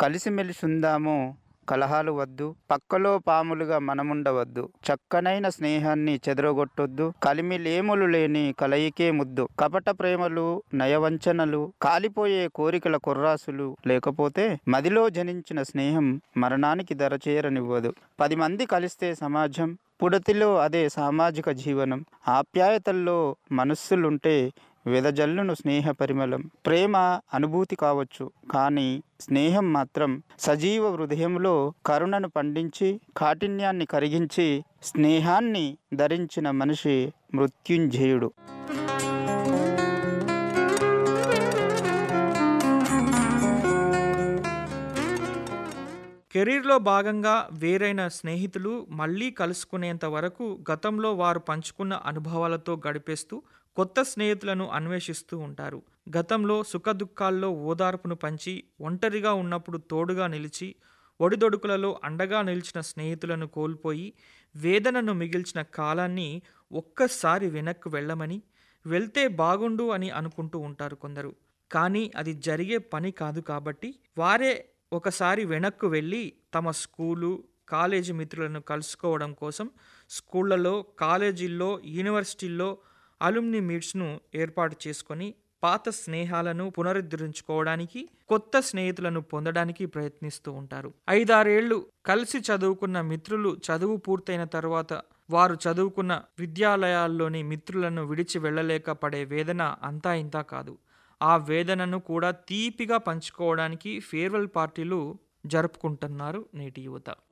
కలిసిమెలిసి ఉందాము కలహాలు వద్దు పక్కలో పాములుగా మనముండవద్దు చక్కనైన స్నేహాన్ని చెదరగొట్టొద్దు కలిమిలేములు లేని కలయికే ముద్దు కపట ప్రేమలు నయవంచనలు కాలిపోయే కోరికల కొర్రాసులు లేకపోతే మదిలో జనించిన స్నేహం మరణానికి దరచేరనివ్వదు పది మంది కలిస్తే సమాజం పుడతిలో అదే సామాజిక జీవనం ఆప్యాయతల్లో మనస్సులుంటే వెదజల్లును స్నేహ పరిమళం ప్రేమ అనుభూతి కావచ్చు కానీ స్నేహం మాత్రం సజీవ హృదయంలో కరుణను పండించి కాఠిన్యాన్ని కరిగించి స్నేహాన్ని ధరించిన మనిషి మృత్యుంజయుడు కెరీర్లో భాగంగా వేరైన స్నేహితులు మళ్ళీ కలుసుకునేంత వరకు గతంలో వారు పంచుకున్న అనుభవాలతో గడిపేస్తూ కొత్త స్నేహితులను అన్వేషిస్తూ ఉంటారు గతంలో సుఖదుఖాల్లో ఓదార్పును పంచి ఒంటరిగా ఉన్నప్పుడు తోడుగా నిలిచి ఒడిదొడుకులలో అండగా నిలిచిన స్నేహితులను కోల్పోయి వేదనను మిగిల్చిన కాలాన్ని ఒక్కసారి వెనక్కు వెళ్ళమని వెళ్తే బాగుండు అని అనుకుంటూ ఉంటారు కొందరు కానీ అది జరిగే పని కాదు కాబట్టి వారే ఒకసారి వెనక్కు వెళ్ళి తమ స్కూలు కాలేజీ మిత్రులను కలుసుకోవడం కోసం స్కూళ్ళలో కాలేజీల్లో యూనివర్సిటీల్లో అలుమ్ని మీట్స్ను ఏర్పాటు చేసుకొని పాత స్నేహాలను పునరుద్ధరించుకోవడానికి కొత్త స్నేహితులను పొందడానికి ప్రయత్నిస్తూ ఉంటారు ఐదారేళ్లు కలిసి చదువుకున్న మిత్రులు చదువు పూర్తయిన తర్వాత వారు చదువుకున్న విద్యాలయాల్లోని మిత్రులను విడిచి వెళ్ళలేక పడే వేదన అంతా ఇంతా కాదు ఆ వేదనను కూడా తీపిగా పంచుకోవడానికి ఫేర్వెల్ పార్టీలు జరుపుకుంటున్నారు నేటి యువత